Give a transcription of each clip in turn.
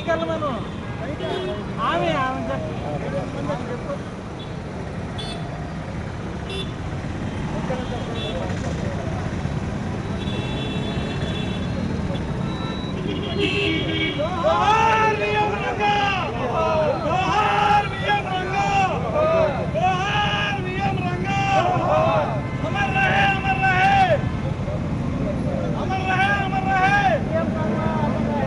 పైకి వెళ్ళమను ఆమె ఆమె చెప్పు जोहार वियम रंगा जोहार वियम रंगा जोहार वियम रंगा अमर रहे अमर रहे अमर रहे अमर रहे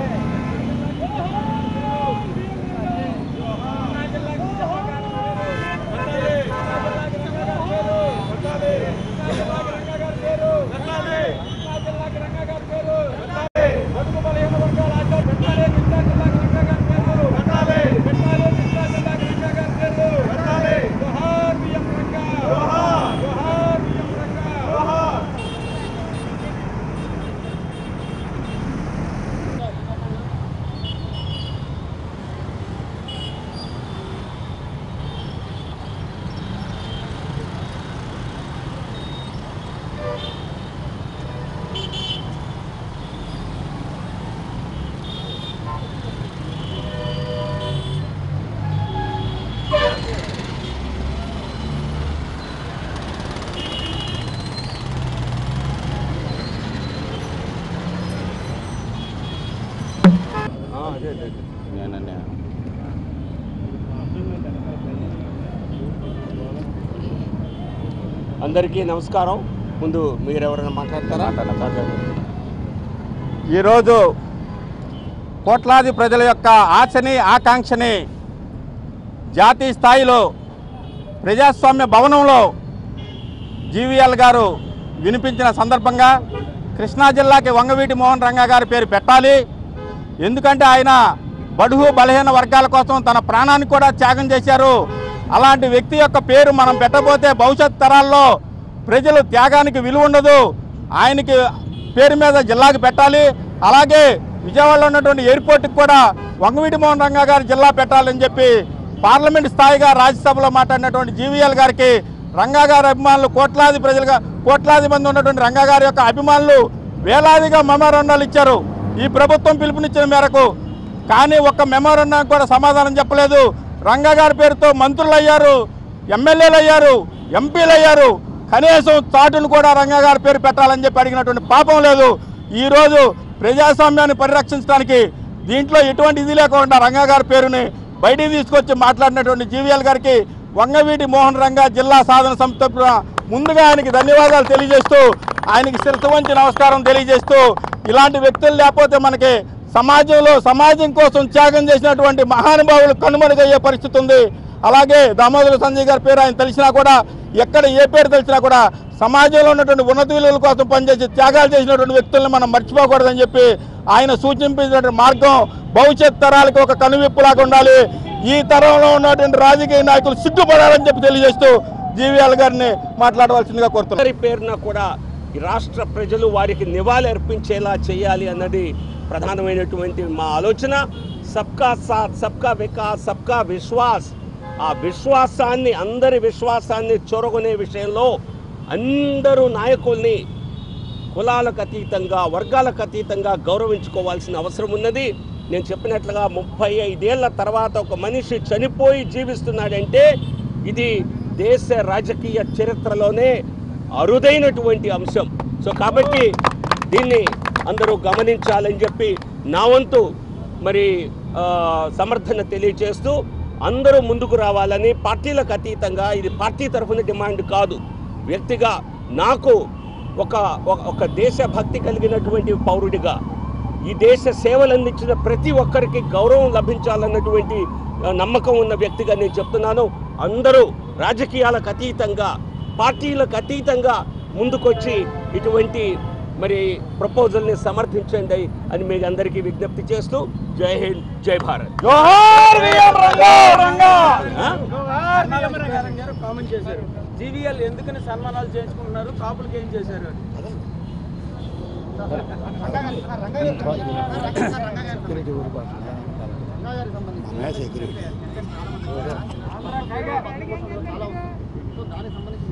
నేనన్నా అందరికీ నమస్కారం ముందు మీరు ఎవరైనా మాట్లాడతారా ఈరోజు కోట్లాది ప్రజల యొక్క ఆశని ఆకాంక్షని జాతీయ స్థాయిలో ప్రజాస్వామ్య భవనంలో జీవీఎల్ గారు వినిపించిన సందర్భంగా కృష్ణా జిల్లాకి వంగవీటి మోహన్ రంగా గారి పేరు పెట్టాలి ఎందుకంటే ఆయన బడుగు బలహీన వర్గాల కోసం తన ప్రాణాన్ని కూడా త్యాగం చేశారు అలాంటి వ్యక్తి యొక్క పేరు మనం పెట్టబోతే భవిష్యత్ తరాల్లో ప్రజలు త్యాగానికి విలువ ఉండదు ఆయనకి పేరు మీద జిల్లాకి పెట్టాలి అలాగే విజయవాడలో ఉన్నటువంటి ఎయిర్పోర్ట్కి కూడా వంగవీటి మోహన్ రంగా గారి జిల్లా పెట్టాలని చెప్పి పార్లమెంట్ స్థాయిగా రాజ్యసభలో మాట్లాడినటువంటి జీవీఎల్ గారికి రంగా గారి అభిమానులు కోట్లాది ప్రజలుగా కోట్లాది మంది ఉన్నటువంటి రంగా గారి యొక్క అభిమానులు వేలాదిగా మెమోరాండాలు ఇచ్చారు ఈ ప్రభుత్వం పిలుపునిచ్చిన మేరకు కానీ ఒక్క మెమోరాండం కూడా సమాధానం చెప్పలేదు రంగా గారి పేరుతో మంత్రులు అయ్యారు ఎమ్మెల్యేలు అయ్యారు ఎంపీలు అయ్యారు కనీసం చాటును కూడా రంగా గారి పేరు పెట్టాలని చెప్పి అడిగినటువంటి పాపం లేదు ఈరోజు ప్రజాస్వామ్యాన్ని పరిరక్షించడానికి దీంట్లో ఎటువంటి ఇది లేకుండా రంగా గారి పేరుని బయటికి తీసుకొచ్చి మాట్లాడినటువంటి జీవీఎల్ గారికి వంగవీటి మోహన్ రంగా జిల్లా సాధన సంస్థ తరపున ముందుగా ఆయనకి ధన్యవాదాలు తెలియజేస్తూ ఆయనకి శిరసు వంచి నమస్కారం తెలియజేస్తూ ఇలాంటి వ్యక్తులు లేకపోతే మనకి సమాజంలో సమాజం కోసం త్యాగం చేసినటువంటి మహానుభావులు కనుమరుగయ్యే పరిస్థితి ఉంది అలాగే దామోదర సంజయ్ గారి పేరు ఆయన తెలిసినా కూడా ఎక్కడ ఏ పేరు తెలిసినా కూడా సమాజంలో ఉన్నటువంటి ఉన్నత విలువల కోసం పనిచేసి త్యాగాలు చేసినటువంటి వ్యక్తుల్ని మనం మర్చిపోకూడదని చెప్పి ఆయన సూచించినటువంటి మార్గం భవిష్యత్ తరాలకు ఒక కనువిప్పులాగా ఉండాలి ఈ తరంలో ఉన్నటువంటి రాజకీయ నాయకులు సిగ్గుపడాలని చెప్పి తెలియజేస్తూ జీవీఎల్ గారిని మాట్లాడవలసిందిగా కోరుతున్నారు అందరి పేరున కూడా ఈ రాష్ట్ర ప్రజలు వారికి నివాళి అర్పించేలా చేయాలి అన్నది ప్రధానమైనటువంటి మా ఆలోచన సబ్కా సాత్ సబ్కా వికాస్ సబ్కా విశ్వాస్ ఆ విశ్వాసాన్ని అందరి విశ్వాసాన్ని చొరగొనే విషయంలో అందరూ నాయకుల్ని కులాలకు అతీతంగా వర్గాలకు అతీతంగా గౌరవించుకోవాల్సిన అవసరం ఉన్నది నేను చెప్పినట్లుగా ముప్పై ఐదేళ్ల తర్వాత ఒక మనిషి చనిపోయి జీవిస్తున్నాడంటే ఇది దేశ రాజకీయ చరిత్రలోనే అరుదైనటువంటి అంశం సో కాబట్టి దీన్ని అందరూ గమనించాలని చెప్పి నా వంతు మరి ఆ, సమర్థన తెలియజేస్తూ అందరూ ముందుకు రావాలని పార్టీలకు అతీతంగా ఇది పార్టీ తరఫున డిమాండ్ కాదు వ్యక్తిగా నాకు ఒక ఒక- ఒక దేశభక్తి కలిగినటువంటి పౌరుడిగా ఈ దేశ సేవలు అందించిన ప్రతి ఒక్కరికి గౌరవం లభించాలన్నటువంటి ఆ, నమ్మకం ఉన్న వ్యక్తిగా నేను చెప్తున్నాను అందరూ రాజకీయాలకు అతీతంగా పార్టీలకు అతీతంగా ముందుకొచ్చి ఇటువంటి మరి ప్రపోజల్ని సమర్థించండి అని మీ అందరికీ విజ్ఞప్తి చేస్తూ జై హింద్ జై భారత్ జోహార్ విఎం రంగా రంగా ఆ? గారు కామెంట్ చేశారు జీవీఎల్ ఎందుకని సన్మానాలు చేయించుకుంటున్నారు కాపులకి ఏం చేశారు అని సో దానికి సంబంధించి